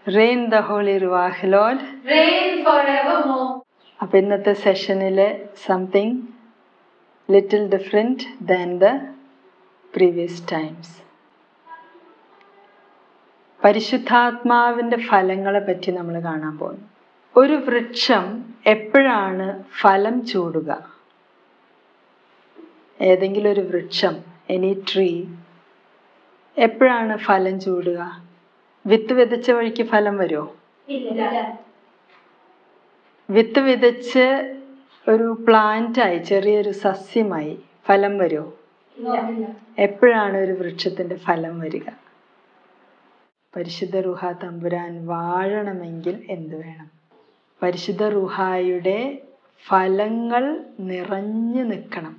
Rain the holy റുവാഹ് lord reign forevermore. അപ്പൊ ഇന്നത്തെ സെഷനില് something little different than the previous times പരിശുദ്ധാത്മാവിന്റെ ഫലങ്ങളെ പറ്റി നമ്മൾ കാണാൻ പോകുന്നു ഒരു വൃക്ഷം എപ്പോഴാണ് ഫലം ചൂടുക ഏതെങ്കിലും ഒരു വൃക്ഷം എനി ട്രീ എപ്പോഴാണ് ഫലം ചൂടുക വിത്ത് വിതച്ച വഴിക്ക് ഫലം വരുമോ ഇല്ല വിത്ത് വിതച്ച് ഒരു പ്ലാന്റായി ചെറിയൊരു സസ്യമായി ഫലം വരുമോ ഇല്ല എപ്പോഴാണ് ഒരു വൃക്ഷത്തിന്റെ ഫലം വരിക പരിശുദ്ധ റുഹ തമ്പുരാൻ വാഴണമെങ്കിൽ എന്ത് വേണം പരിശുദ്ധ റുഹായുടെ ഫലങ്ങൾ നിറഞ്ഞു നിൽക്കണം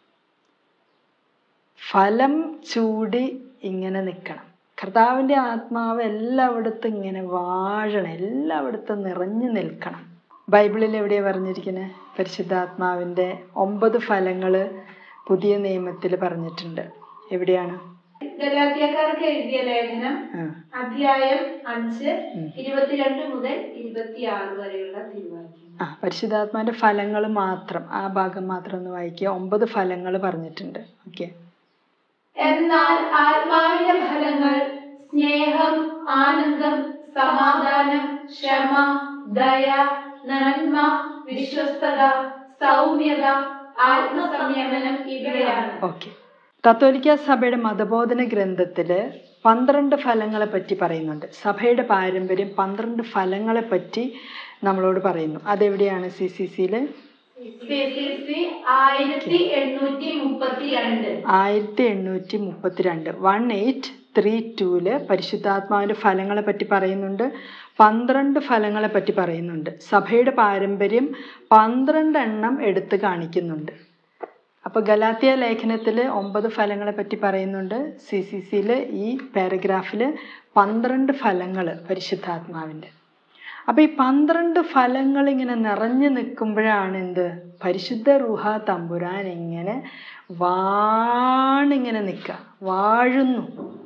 ഫലം ചൂടി ഇങ്ങനെ നിൽക്കണം കർത്താവിൻ്റെ ആത്മാവ് എല്ലായിടത്തും ഇങ്ങനെ വാഴണം എല്ലായിടത്തും നിറഞ്ഞു നിൽക്കണം ബൈബിളിൽ എവിടെയാ പറഞ്ഞിരിക്കുന്നത് പരിശുദ്ധാത്മാവിൻ്റെ ഒമ്പത് ഫലങ്ങൾ പുതിയ നിയമത്തിൽ പറഞ്ഞിട്ടുണ്ട് എവിടെയാണ് ഗലാത്യക്കാർക്ക് എഴുതിയ ലേഖനം ആ അധ്യായം അഞ്ച് ഉം. ഇരുപത്തിരണ്ട് മുതൽ ഇരുപത്തിയാറ് വരെയുള്ള തിരുവാക്യം ആ പരിശുദ്ധാത്മാവിന്റെ ഫലങ്ങൾ മാത്രം ആ ഭാഗം മാത്രം ഒന്ന് വായിക്കുക ഒമ്പത് ഫലങ്ങൾ പറഞ്ഞിട്ടുണ്ട് ഓക്കെ എന്നാൽ ആത്മാവിന്റെ ഫലങ്ങൾ സ്നേഹം ആനന്ദം സമാധാനം ക്ഷമ ദയ നന്മ വിശ്വസ്തത സൗമ്യത ആത്മസംയമനം ഇവയാണ് ഓക്കെ കത്തോലിക്ക സഭയുടെ മതബോധന ഗ്രന്ഥത്തില് പന്ത്രണ്ട് ഫലങ്ങളെ പറ്റി പറയുന്നുണ്ട് സഭയുടെ പാരമ്പര്യം പന്ത്രണ്ട് ഫലങ്ങളെ പറ്റി നമ്മളോട് പറയുന്നു അതെവിടെയാണ് സി സി സിയില് CCC ആയിരത്തി എണ്ണൂറ്റി മുപ്പത്തി രണ്ട് ആയിരത്തി എണ്ണൂറ്റി മുപ്പത്തിരണ്ട് വൺ എയ്റ്റ് ത്രീ ടൂല് പരിശുദ്ധാത്മാവിന്റെ ഫലങ്ങളെ പറ്റി പറയുന്നുണ്ട് പന്ത്രണ്ട് ഫലങ്ങളെ പറ്റി പറയുന്നുണ്ട് സഭയുടെ പാരമ്പര്യം പന്ത്രണ്ട് എണ്ണം എടുത്ത് കാണിക്കുന്നുണ്ട് അപ്പൊ ഗലാത്തിയ ലേഖനത്തിൽ ഒമ്പത് ഫലങ്ങളെ പറ്റി പറയുന്നുണ്ട് സി സി സിയിൽ ഈ പാരഗ്രാഫിൽ പന്ത്രണ്ട് ഫലങ്ങൾ പരിശുദ്ധാത്മാവിൻ്റെ അപ്പൊ ഈ പന്ത്രണ്ട് ഫലങ്ങൾ ഇങ്ങനെ നിറഞ്ഞു നിൽക്കുമ്പോഴാണ് എന്ത് പരിശുദ്ധ റുഹ തമ്പുരാൻ ഇങ്ങനെ വാണിങ്ങനെ നിൽക്കുക വാഴുന്നു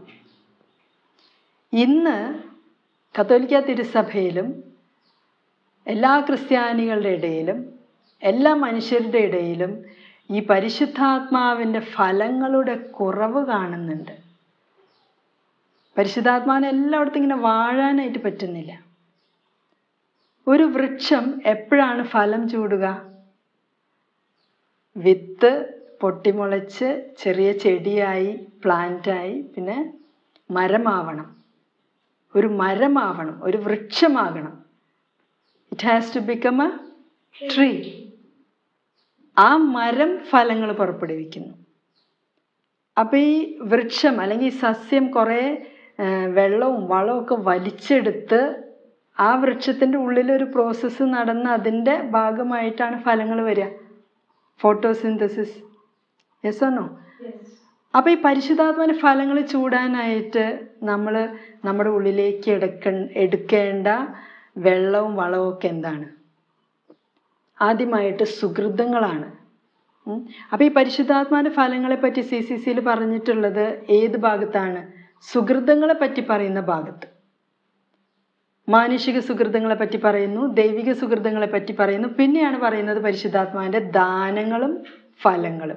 ഇന്ന് കത്തോലിക്ക തിരുസഭയിലും എല്ലാ ക്രിസ്ത്യാനികളുടെ ഇടയിലും എല്ലാ മനുഷ്യരുടെ ഇടയിലും ഈ പരിശുദ്ധാത്മാവിൻ്റെ ഫലങ്ങളുടെ കുറവ് കാണുന്നുണ്ട് പരിശുദ്ധാത്മാവിനെ എല്ലായിടത്തും ഇങ്ങനെ വാഴാനായിട്ട് പറ്റുന്നില്ല ഒരു വൃക്ഷം എപ്പോഴാണ് ഫലം ചൂടുക വിത്ത് പൊട്ടിമുളച്ച് ചെറിയ ചെടിയായി പ്ലാന്റായി പിന്നെ മരമാവണം ഒരു മരമാവണം ഒരു വൃക്ഷമാകണം it has to become a tree ആ മരം ഫലങ്ങൾ പുറപ്പെടുവിക്കുന്നു അപ്പൊ ഈ വൃക്ഷം അല്ലെങ്കിൽ ഈ സസ്യം കുറെ ആ, വെള്ളവും വളവും ഒക്കെ വലിച്ചെടുത്ത് ആ വൃക്ഷത്തിന്റെ ഉള്ളിൽ ഒരു പ്രോസസ്സ് നടന്ന് അതിന്റെ ഭാഗമായിട്ടാണ് ഫലങ്ങൾ വരിക ഫോട്ടോസിന്തസിസ് യെസ് ഓർണോ അപ്പൊ ഈ പരിശുദ്ധാത്മാവിന്റെ ഫലങ്ങൾ ചൂടാനായിട്ട് നമ്മൾ നമ്മുടെ ഉള്ളിലേക്ക് എടുക്ക എടുക്കേണ്ട വെള്ളവും വളവും ഒക്കെ എന്താണ് ആദ്യമായിട്ട് സുഹൃതങ്ങളാണ് ഉം. അപ്പൊ ഈ പരിശുദ്ധാത്മാവിന്റെ ഫലങ്ങളെ പറ്റി സി സി സിയിൽ പറഞ്ഞിട്ടുള്ളത് ഏത് ഭാഗത്താണ് സുഹൃതങ്ങളെ പറ്റി പറയുന്ന ഭാഗത്ത് മാനുഷിക സുഹൃതങ്ങളെ പറ്റി പറയുന്നു ദൈവിക സുഹൃതങ്ങളെ പറ്റി പറയുന്നു പിന്നെയാണ് പറയുന്നത് പരിശുദ്ധാത്മാവിന്റെ ദാനങ്ങളും ഫലങ്ങളും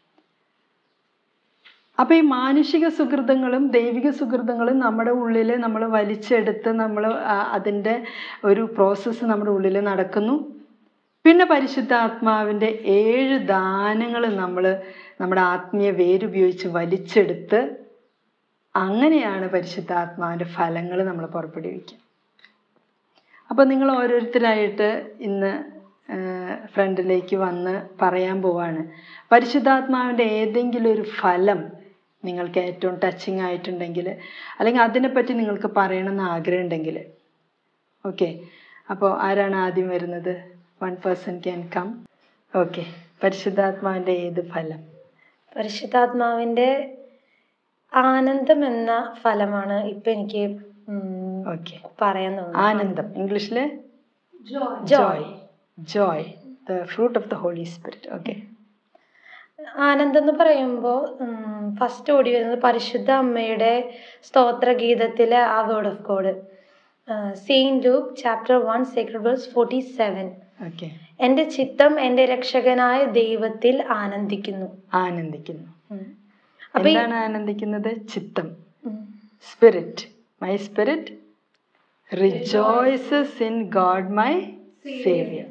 അപ്പൊ ഈ മാനുഷിക സുഹൃതങ്ങളും ദൈവിക സുഹൃതങ്ങളും നമ്മുടെ ഉള്ളിൽ നമ്മൾ വലിച്ചെടുത്ത് നമ്മൾ അതിൻ്റെ ഒരു പ്രോസസ്സ് നമ്മുടെ ഉള്ളിൽ നടക്കുന്നു പിന്നെ പരിശുദ്ധാത്മാവിൻ്റെ ഏഴ് ദാനങ്ങൾ നമ്മൾ നമ്മുടെ ആത്മീയ വേരുപയോഗിച്ച് വലിച്ചെടുത്ത് അങ്ങനെയാണ് പരിശുദ്ധാത്മാവിൻ്റെ ഫലങ്ങൾ നമ്മൾ പുറപ്പെടുവിക്കുക അപ്പം നിങ്ങൾ ഓരോരുത്തരായിട്ട് ഇന്ന് ഫ്രണ്ടിലേക്ക് വന്ന് പറയാൻ പോവാണ് പരിശുദ്ധാത്മാവിൻ്റെ ഏതെങ്കിലും ഒരു ഫലം നിങ്ങൾക്ക് ഏറ്റവും ടച്ചിങ് ആയിട്ടുണ്ടെങ്കിൽ അല്ലെങ്കിൽ അതിനെപ്പറ്റി നിങ്ങൾക്ക് പറയണമെന്ന് ആഗ്രഹം ഉണ്ടെങ്കിൽ ഓക്കെ അപ്പോൾ ആരാണ് ആദ്യം വരുന്നത് one person can come okay പരിശുദ്ധാത്മാവിൻ്റെ ഏത് ഫലം പരിശുദ്ധാത്മാവിന്റെ ആനന്ദം എന്ന ഫലമാണ് ഇപ്പൊ എനിക്ക് ഉം, ഓക്കെ പറയാൻ തോന്നുന്നത് ആനന്ദം ഇംഗ്ലീഷിൽ Joy. Joy joy the fruit of the holy spirit okay ആനന്ദം എന്ന് പറയുമ്പോൾ ഫസ്റ്റ് ഓടി വരുന്നത് പരിശുദ്ധ അമ്മയുടെ സ്തോത്ര ഗീതത്തിലെ ആ word of God saint Luke chapter one sacred verse forty seven okay എൻ്റെ ചിത്തം എൻ്റെ രക്ഷകനായ ദൈവത്തിൽ ആനന്ദിക്കുന്നു ആനന്ദിക്കുന്നു ഉം. അപ്പൊ ഈ- എന്താണ് ആനന്ദിക്കുന്നത് ചിത്തം ഉം. Spirit my spirit rejoices in God my saviour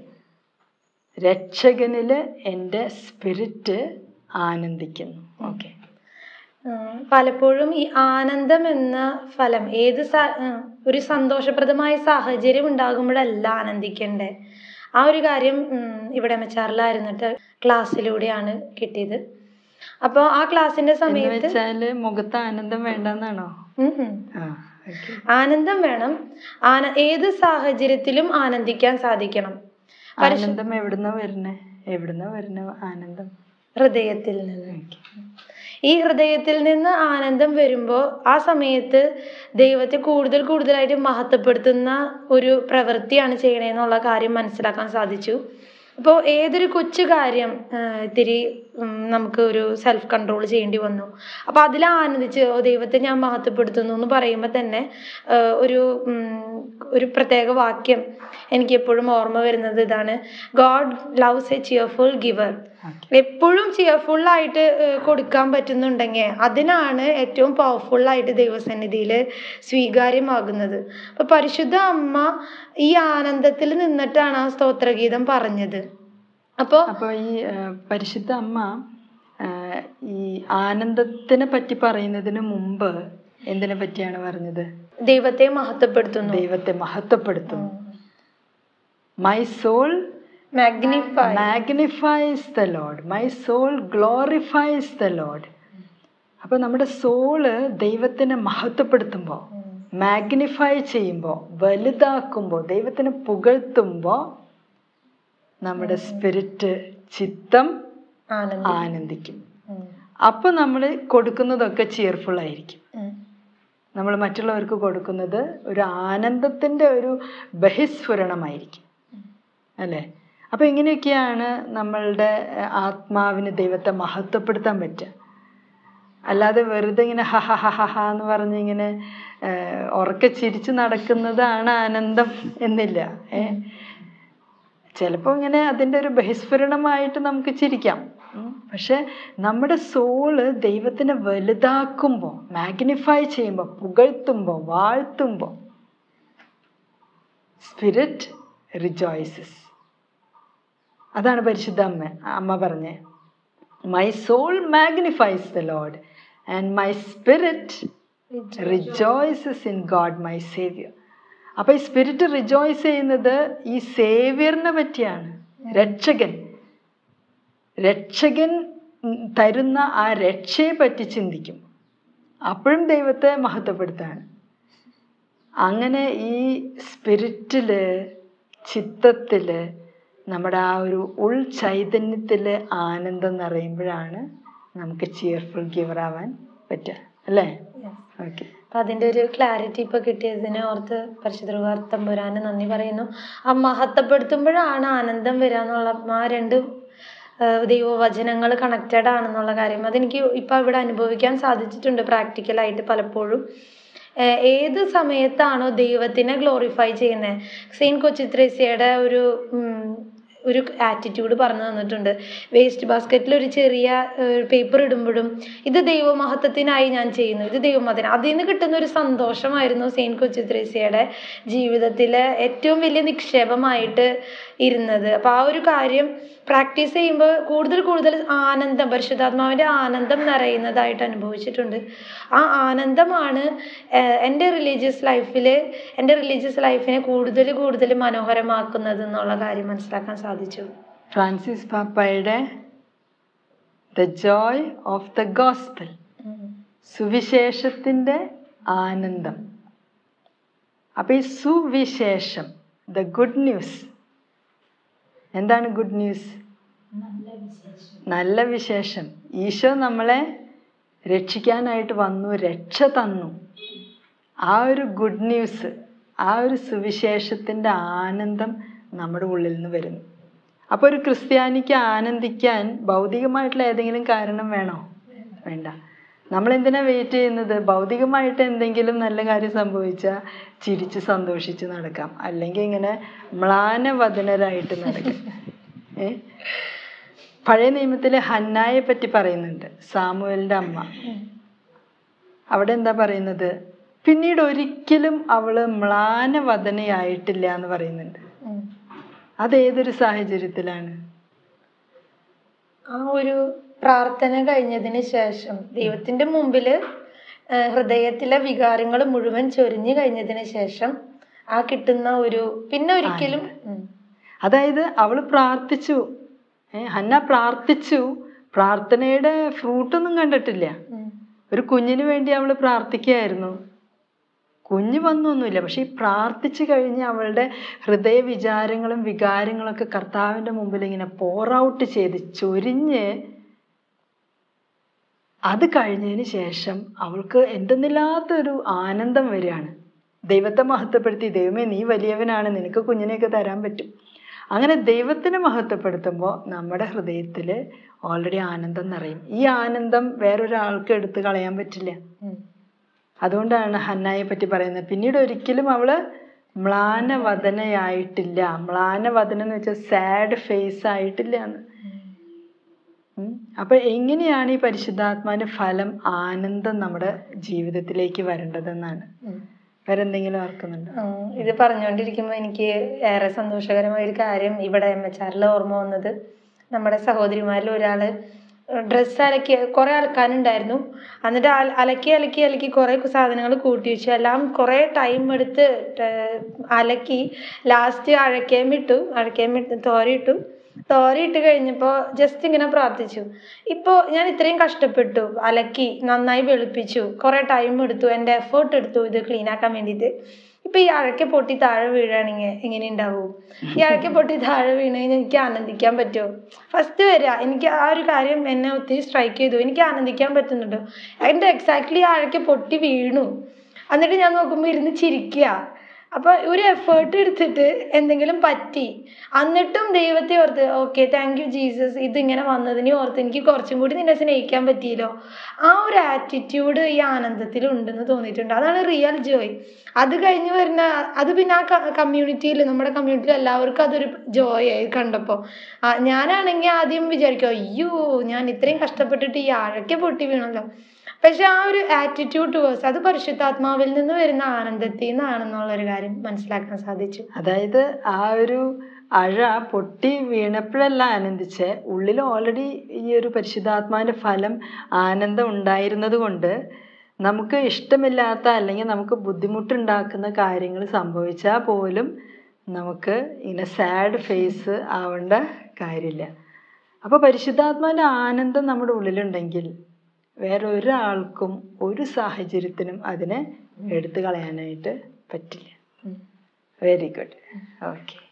രക്ഷകനില് എൻ്റെ സ്പിരിറ്റ് ആനന്ദിക്കുന്നു ഓക്കെ ഉം, പലപ്പോഴും ഈ ആനന്ദം എന്ന ഫലം ഏത് സ- ഉം, ഒരു സന്തോഷപ്രദമായ സാഹചര്യം ഉണ്ടാകുമ്പോഴല്ല ആനന്ദിക്കണ്ടേ ആ ഒരു കാര്യം ഉം, ഇവിടെ മെച്ചാറിലായിരുന്നിട്ട് ക്ലാസ്സിലൂടെയാണ് കിട്ടിയത് അപ്പോൾ ആ ക്ലാസ്സിന്റെ എന്ന് സമയത്ത് വെച്ചാല് മുഖത്ത് ആനന്ദം വേണ്ടെന്നാണോ ഉം, ഉം. ആ ഓക്കെ ആനന്ദം വേണം ആന ഏത് സാഹചര്യത്തിലും ആനന്ദിക്കാൻ സാധിക്കണം പരിശു- ആനന്ദം എവിടുന്ന വരുന്നേ എവിടുന്ന വരുന്ന ആനന്ദം ഹൃദയത്തിൽ നിന്ന് ഓക്കെ ഈ ഹൃദയത്തിൽ നിന്ന് ആനന്ദം വരുമ്പോൾ ആ സമയത്ത് ദൈവത്തെ കൂടുതൽ കൂടുതലായിട്ട് മഹത്വപ്പെടുത്തുന്ന ഒരു പ്രവൃത്തിയാണ് ചെയ്യണേന്നുള്ള കാര്യം മനസ്സിലാക്കാൻ സാധിച്ചു അപ്പോൾ ഏതൊരു കൊച്ചു കാര്യം ആ, ഇത്തിരി ഉം, നമുക്ക് ഒരു സെൽഫ് കൺട്രോൾ ചെയ്യേണ്ടി വന്നു അപ്പോൾ അതിൽ ആനന്ദിച്ച് ഓ ദൈവത്തെ ഞാൻ മഹത്വപ്പെടുത്തുന്നു എന്ന് പറയുമ്പോൾ തന്നെ ആ, ഒരു ഉം, ഒരു പ്രത്യേക വാക്യം എനിക്ക് എപ്പോഴും ഓർമ്മ വരുന്നത് ഇതാണ് God loves a cheerful giver okay എപ്പോഴും ചിയർഫുൾ ആയിട്ട് ഏഹ് കൊടുക്കാൻ പറ്റുന്നുണ്ടെങ്കിൽ അതിനാണ് ഏറ്റവും പവർഫുൾ ആയിട്ട് ദൈവസന്നിധിയിൽ സ്വീകാര്യമാകുന്നത് അപ്പൊ പരിശുദ്ധ അമ്മ ഈ ആനന്ദത്തിൽ നിന്നിട്ടാണ് ആ സ്തോത്രഗീതം പറഞ്ഞത് അപ്പോൾ അപ്പോൾ ഈ ആ, പരിശുദ്ധ അമ്മ ആ, ഈ ആനന്ദത്തിനെ പറ്റി പറയുന്നതിന് മുമ്പ് എന്തിനെ പറ്റിയാണ് പറഞ്ഞത് ദൈവത്തെ മഹത്വപ്പെടുത്തുന്നു ദൈവത്തെ മഹത്വപ്പെടുത്തുന്നു my soul magnify magnifies the lord my soul glorifies the lord അപ്പോൾ നമ്മുടെ സോള് ദൈവത്തിനെ മഹത്വപ്പെടുത്തുമ്പോൾ മാഗ്നിഫൈ ചെയ്യുമ്പോൾ വലുതാക്കുമ്പോൾ ദൈവത്തിനെ പുകഴ്ത്തുമ്പോൾ നമ്മുടെ സ്പിരിറ്റ് ചിത്തം ആനന്ദം ആനന്ദിക്കും ഉം. അപ്പോൾ നമ്മൾ കൊടുക്കുന്നതൊക്കെ ചിയർഫുൾ ആയിരിക്കും ഉം. നമ്മൾ മറ്റുള്ളവർക്ക് കൊടുക്കുന്നത് ഒരു ആനന്ദത്തിൻ്റെ ഒരു ബഹിസ്ഫുരണമായിരിക്കും അല്ലേ അപ്പോൾ ഇങ്ങനെയൊക്കെയാണ് നമ്മളുടെ ഏഹ്, ആത്മാവിന് ദൈവത്തെ മഹത്വപ്പെടുത്താൻ പറ്റുക അല്ലാതെ വെറുതെ ഇങ്ങനെ ഹ ഹ ഹ ഹ ഹ എന്ന് പറഞ്ഞ് ഇങ്ങനെ ഏഹ്, ഉറക്കെ ചിരിച്ച് നടക്കുന്നതാണ് ആനന്ദം എന്നില്ല ഏ ചിലപ്പോൾ ഇങ്ങനെ അതിൻ്റെ ഒരു ബഹിസ്ഫുരണമായിട്ട് നമുക്ക് ചിരിക്കാം ഉം. പക്ഷെ നമ്മുടെ സോള് ദൈവത്തിനെ വലുതാക്കുമ്പോൾ മാഗ്നിഫൈ ചെയ്യുമ്പോൾ പുകഴ്ത്തുമ്പോൾ വാഴ്ത്തുമ്പോൾ സ്പിരിറ്റ് റിജോയ്സസ് അതാണ് പരിശുദ്ധ അമ്മ അമ്മ പറഞ്ഞേ my soul magnifies the lord and my spirit rejoices in God my saviour അപ്പൊ ഈ സ്പിരിറ്റ് റിജോയ്സ് ചെയ്യുന്നത് ഈ സേവിയറിനെ പറ്റിയാണ് രക്ഷകൻ രക്ഷകൻ ഉം, തരുന്ന ആ രക്ഷയെ പറ്റി ചിന്തിക്കും അപ്പോഴും ദൈവത്തെ മഹത്വപ്പെടുത്താണ് അങ്ങനെ ഈ സ്പിരിറ്റില് ചിത്തത്തില് നമ്മുടെ ആ ഒരു ഉൾ ചൈതന്യത്തില് ആനന്ദം നിറയുമ്പോഴാണ് നമുക്ക് ചിയർഫുൾ ഗിവർ ആവാൻ പറ്റുക അല്ലേ ഓക്കെ അപ്പൊ അതിന്റെ ഒരു ക്ലാരിറ്റി ഇപ്പൊ കിട്ടിയതിനെ ഓർത്ത് പരിശുദ്ധ തമ്പുരാന് നന്ദി പറയുന്നു ആ മഹത്വപ്പെടുത്തുമ്പോഴാണ് ആനന്ദം വരിക എന്നുള്ള ആ രണ്ട് ആ, ദൈവവചനങ്ങൾ കണക്റ്റഡ് ആണെന്നുള്ള കാര്യം അതെനിക്ക് ഇപ്പൊ ഇവിടെ അനുഭവിക്കാൻ സാധിച്ചിട്ടുണ്ട് പ്രാക്ടിക്കലായിട്ട് പലപ്പോഴും ആ, ഏത് സമയത്താണോ ദൈവത്തിനെ ഗ്ലോറിഫൈ ചെയ്യുന്നത് സെയിൻ കൊച്ചിത്രേസ്യയുടെ ഒരു ഉം, ഒരു ആറ്റിറ്റ്യൂഡ് പറഞ്ഞു തന്നിട്ടുണ്ട് വേസ്റ്റ് ബാസ്ക്കറ്റിൽ ഒരു ചെറിയ പേപ്പർ ഇടുമ്പോഴും ഇത് ദൈവമഹത്വത്തിനായി ഞാൻ ചെയ്യുന്നു ഇത് ദൈവമഹത്വത്തിന് അതിൽ നിന്ന് കിട്ടുന്ന ഒരു സന്തോഷമായിരുന്നു സെയിൻറ്റ് കൊച്ചുത്രേസ്യയുടെ ജീവിതത്തിലെ ഏറ്റവും വലിയ നിക്ഷേപമായിട്ട് ഇരുന്നത് അപ്പോൾ ആ ഒരു കാര്യം പ്രാക്ടീസ് ചെയ്യുമ്പോൾ കൂടുതൽ കൂടുതൽ ആനന്ദം പരിശുദ്ധാത്മാവിൻ്റെ ആനന്ദം നിറയുന്നതായിട്ട് അനുഭവിച്ചിട്ടുണ്ട് ആ ആനന്ദമാണ് ഏഹ്, എൻ്റെ റിലീജിയസ് ലൈഫിൽ എൻ്റെ റിലീജിയസ് ലൈഫിനെ കൂടുതൽ കൂടുതൽ മനോഹരമാക്കുന്നത് എന്നുള്ള കാര്യം മനസ്സിലാക്കാൻ സാധിച്ചു ഫ്രാൻസിസ് പാപ്പായുടെ the joy of the gospel സുവിശേഷത്തിൻ്റെ ആനന്ദം അപ്പം ഈ സുവിശേഷം ദ ഗുഡ് ന്യൂസ് എന്താണ് ഗുഡ് ന്യൂസ് നല്ല വിശേഷം ഈശോ നമ്മളെ രക്ഷിക്കാനായിട്ട് വന്നു രക്ഷ തന്നു ആ ഒരു ഗുഡ് ന്യൂസ് ആ ഒരു സുവിശേഷത്തിൻ്റെ ആനന്ദം നമ്മുടെ ഉള്ളിൽ നിന്ന് വരുന്നു അപ്പോൾ ഒരു ക്രിസ്ത്യാനിക്ക് ആനന്ദിക്കാൻ ഭൗതികമായിട്ടുള്ള ഏതെങ്കിലും കാരണം വേണോ വേണ്ട നമ്മൾ എന്തിനാ വെയിറ്റ് ചെയ്യുന്നത് ഭൗതികമായിട്ട് എന്തെങ്കിലും നല്ല കാര്യം സംഭവിച്ചാൽ ചിരിച്ച് സന്തോഷിച്ച് നടക്കാം അല്ലെങ്കിൽ ഇങ്ങനെ മ്ലാനവദനരായിട്ട് നടക്കും ഏ പഴയ നിയമത്തിലെ ഹന്നായെ പറ്റി പറയുന്നുണ്ട് സാമുവലിന്റെ അമ്മ അവിടെ എന്താ പറയുന്നത് പിന്നീട് ഒരിക്കലും അവള് മ്ലാനവദനയായിട്ടില്ല എന്ന് പറയുന്നുണ്ട് ഉം. അതേതൊരു സാഹചര്യത്തിലാണ് ആ ഒരു പ്രാർത്ഥന കഴിഞ്ഞതിന് ശേഷം ദൈവത്തിന്റെ മുമ്പില് ആ, ഹൃദയത്തിലെ വികാരങ്ങൾ മുഴുവൻ ചൊരിഞ്ഞു കഴിഞ്ഞതിന് ശേഷം ആ കിട്ടുന്ന ഒരു പിന്നെ ഒരിക്കലും ഉം. അതായത് അവള് പ്രാർത്ഥിച്ചു ഏ ഹന്ന പ്രാർത്ഥിച്ചു പ്രാർത്ഥനയുടെ ഫ്രൂട്ടൊന്നും കണ്ടിട്ടില്ല ഉം. ഒരു കുഞ്ഞിന് വേണ്ടി അവൾ പ്രാർത്ഥിക്കുകയായിരുന്നു കുഞ്ഞ് വന്നൊന്നുമില്ല പക്ഷെ ഈ പ്രാർത്ഥിച്ചു കഴിഞ്ഞ് അവളുടെ ഹൃദയ വിചാരങ്ങളും വികാരങ്ങളൊക്കെ കർത്താവിൻ്റെ മുമ്പിൽ ഇങ്ങനെ പോർ ഔട്ട് ചെയ്ത് ചൊരിഞ്ഞ് അത് കഴിഞ്ഞതിന് ശേഷം അവൾക്ക് എന്തെന്നില്ലാത്തൊരു ആനന്ദം വരികയാണ് ദൈവത്തെ മഹത്വപ്പെടുത്തി ദൈവമേ നീ വലിയവനാണ് നിനക്ക് കുഞ്ഞിനെയൊക്കെ തരാൻ പറ്റും അങ്ങനെ ദൈവത്തിനെ മഹത്വപ്പെടുത്തുമ്പോൾ നമ്മുടെ ഹൃദയത്തിൽ ഓൾറെഡി ആനന്ദം നിറയും ഈ ആനന്ദം വേറൊരാൾക്ക് എടുത്തു കളയാൻ പറ്റില്ല ഉം. അതുകൊണ്ടാണ് ഹന്നായെ പറ്റി പറയുന്നത് പിന്നീട് ഒരിക്കലും അവള് മ്ലാനവദനയായിട്ടില്ല മ്ലാനവദനം എന്ന് വെച്ചാൽ സാഡ് ഫേസ് ആയിട്ടില്ല എന്ന് ഉം. അപ്പൊ എങ്ങനെയാണ് ഈ പരിശുദ്ധാത്മാവിന്റെ ഫലം ആനന്ദം നമ്മുടെ ജീവിതത്തിലേക്ക് വരേണ്ടതെന്നാണ് ഉം. വേറെ എന്തെങ്കിലും ഓർക്കുന്നുണ്ടോ ഉം. ഇത് പറഞ്ഞുകൊണ്ടിരിക്കുമ്പോൾ എനിക്ക് ഏറെ സന്തോഷകരമായ ഒരു കാര്യം ഇവിടെ എം എച്ച് ആറിൽ ഓർമ്മ വന്നത് നമ്മുടെ സഹോദരിമാരിൽ ഒരാള് ഡ്രസ്സ് അലക്കി കുറെ അലക്കാനുണ്ടായിരുന്നു എന്നിട്ട് അല- അലക്കി അലക്കി അലക്കി കുറെ സാധനങ്ങൾ കൂട്ടി വെച്ചു എല്ലാം കുറെ ടൈം എടുത്ത് ഏർ അലക്കി ലാസ്റ്റ് അഴക്കേം ഇട്ടു അഴക്കേം ഇട്ട് തോരയിട്ടു തോരയിട്ട് കഴിഞ്ഞപ്പോൾ ജസ്റ്റ് ഇങ്ങനെ പ്രാർത്ഥിച്ചു ഇപ്പോൾ ഞാൻ ഇത്രയും കഷ്ടപ്പെട്ടു അലക്കി നന്നായി വെളുപ്പിച്ചു കുറെ ടൈം എടുത്തു എൻ്റെ എഫേർട്ട് എടുത്തു ഇത് ക്ലീൻ ആക്കാൻ വേണ്ടിയിട്ട് ഇപ്പൊ ഈ അഴക്കെ പൊട്ടി താഴെ വീഴുകയാണെങ്കിൽ എങ്ങനെ ഉണ്ടാവും ഈ അഴക്കെ പൊട്ടി താഴെ വീണ് കഴിഞ്ഞാൽ എനിക്ക് ആനന്ദിക്കാൻ പറ്റുമോ ഫസ്റ്റ് വരിക എനിക്ക് ആ ഒരു കാര്യം എന്നെ ഒത്തിരി സ്ട്രൈക്ക് ചെയ്തു എനിക്ക് ആനന്ദിക്കാൻ പറ്റുന്നുണ്ടോ എൻ്റെ എക്സാക്ട്ലി ആ അഴക്കെ പൊട്ടി വീണു എന്നിട്ട് ഞാൻ നോക്കുമ്പോൾ ഇരുന്ന് ചിരിക്കുക അപ്പൊ ഒരു എഫേർട്ട് എടുത്തിട്ട് എന്തെങ്കിലും പറ്റി എന്നിട്ടും ദൈവത്തെ ഓർത്ത് ഓക്കെ താങ്ക് യു ജീസസ് ഇതിങ്ങനെ വന്നതിനെ ഓർത്ത് എനിക്ക് കുറച്ചും കൂടി നിന്നെ സ്നേഹിക്കാൻ പറ്റിയല്ലോ ആ ഒരു ആറ്റിറ്റ്യൂഡ് ഈ ആനന്ദത്തിൽ ഉണ്ടെന്ന് തോന്നിയിട്ടുണ്ട് അതാണ് റിയൽ ജോയ് അത് കഴിഞ്ഞ് വരുന്ന അത് പിന്നെ ആ കമ്മ്യൂണിറ്റിയിൽ നമ്മുടെ കമ്മ്യൂണിറ്റിയിൽ എല്ലാവർക്കും അതൊരു ജോയ് ആയി കണ്ടപ്പോൾ ഞാനാണെങ്കിൽ ആദ്യം വിചാരിക്കും അയ്യോ ഞാൻ ഇത്രയും കഷ്ടപ്പെട്ടിട്ട് ഈ ആഴക്കെ പൊട്ടി വീണല്ലോ പക്ഷെ ആ ഒരു ആറ്റിറ്റ്യൂഡ് ടുവേഴ്സ് അത് പരിശുദ്ധാത്മാവിൽ നിന്ന് വരുന്ന ആനന്ദത്തിൽ നിന്നാണെന്നുള്ള ഒരു കാര്യം മനസ്സിലാക്കാൻ സാധിച്ചു അതായത് ആ ഒരു അഴ പൊട്ടി വീണപ്പോഴല്ല ആനന്ദിച്ച് ഉള്ളിൽ ഓൾറെഡി ഈ ഒരു പരിശുദ്ധാത്മാവിന്റെ ഫലം ആനന്ദം ഉണ്ടായിരുന്നത് കൊണ്ട് നമുക്ക് ഇഷ്ടമില്ലാത്ത അല്ലെങ്കിൽ നമുക്ക് ബുദ്ധിമുട്ടുണ്ടാക്കുന്ന കാര്യങ്ങൾ സംഭവിച്ചാൽ പോലും നമുക്ക് ഇങ്ങനെ സാഡ് ഫേസ് ആവേണ്ട കാര്യമില്ല അപ്പോൾ പരിശുദ്ധാത്മാവിന്റെ ആനന്ദം നമ്മുടെ ഉള്ളിലുണ്ടെങ്കിൽ വേറെ ഒരാൾക്കും ഒരു സാഹചര്യത്തിനും അതിനെ എടുത്തു കളയാനായിട്ട് പറ്റില്ല വെരി ഗുഡ് ഓക്കെ